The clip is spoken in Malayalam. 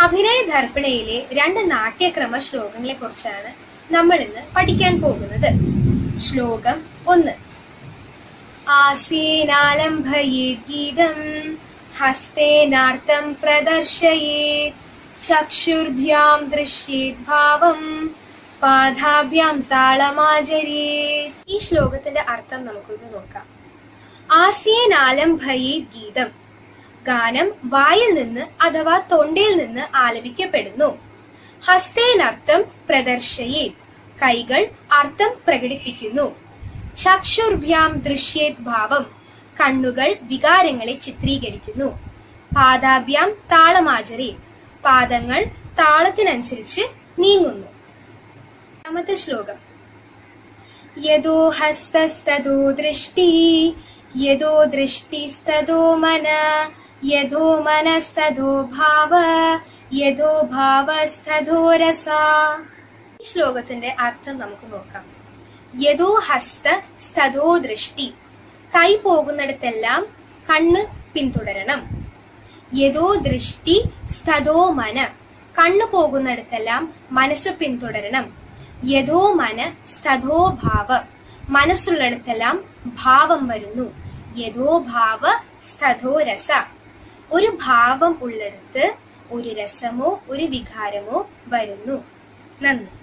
അഭിനയ ദർപ്പണയിലെ രണ്ട് നാട്യക്രമ ശ്ലോകങ്ങളെ കുറിച്ചാണ് നമ്മൾ ഇന്ന് പഠിക്കാൻ പോകുന്നത് ശ്ലോകം ഒന്ന് ആസീനാലംഭയേത് ഗീതം ഹസ്തേനാർത്തം പ്രദർശയേത് ചക്ഷുർഭ്യാം ദൃശ്യേത് ഭാവം പാദാഭ്യാം താളമാചര്യേത് ഈ ശ്ലോകത്തിന്റെ അർത്ഥം നമുക്കൊന്ന് നോക്കാം ആസ്യേനാലംഭയേത് ഗീതം ഗാനം വായിൽ നിന്ന് അഥവാ തൊണ്ടയിൽ നിന്ന് ആലപിക്കപ്പെടുന്നു ഹസ്തേനർത്ഥം പ്രദർശയേ കൈകൾ അർത്ഥം പ്രകടിപ്പിക്കുന്നു ചക്ഷുർഭ്യാം ദൃശ്യേത് ഭാവം കണ്ണുകൾ വികാരങ്ങളെ ചിത്രീകരിക്കുന്നു പാദാഭ്യാം താളമാചരേ പാദങ്ങൾ താളത്തിനനുസരിച്ച് നീങ്ങുന്നു രണ്ടാമത്തെ ശ്ലോകം യദോ ഹസ്തസ്തോ ദൃഷ്ടി യദോ ദൃഷ്ടിസ്തോ മന യഥോ മനസ്തോ ഭാവ യഥോ ഭാവസ്തോ രസ ഈ ശ്ലോകത്തിന്റെ അർത്ഥം നമുക്ക് നോക്കാം യഥോ ഹസ്ത സ്തോ ദൃഷ്ടി കൈ പോകുന്നിടത്തെല്ലാം കണ്ണ് പിന്തുടരണം യഥോ ദൃഷ്ടി സ്തോ മന കണ്ണു പോകുന്നിടത്തെല്ലാം മനസ്സ് പിന്തുടരണം യഥോ മന സ്തോ ഭാവ മനസ്സുള്ളിടത്തെല്ലാം ഭാവം വരുന്നു യഥോ ഭാവ സ്തോ രസ ഒരു ഭാവം ഉള്ളിടത്ത് ഒരു രസമോ ഒരു വികാരമോ വരുന്നു നന്ദി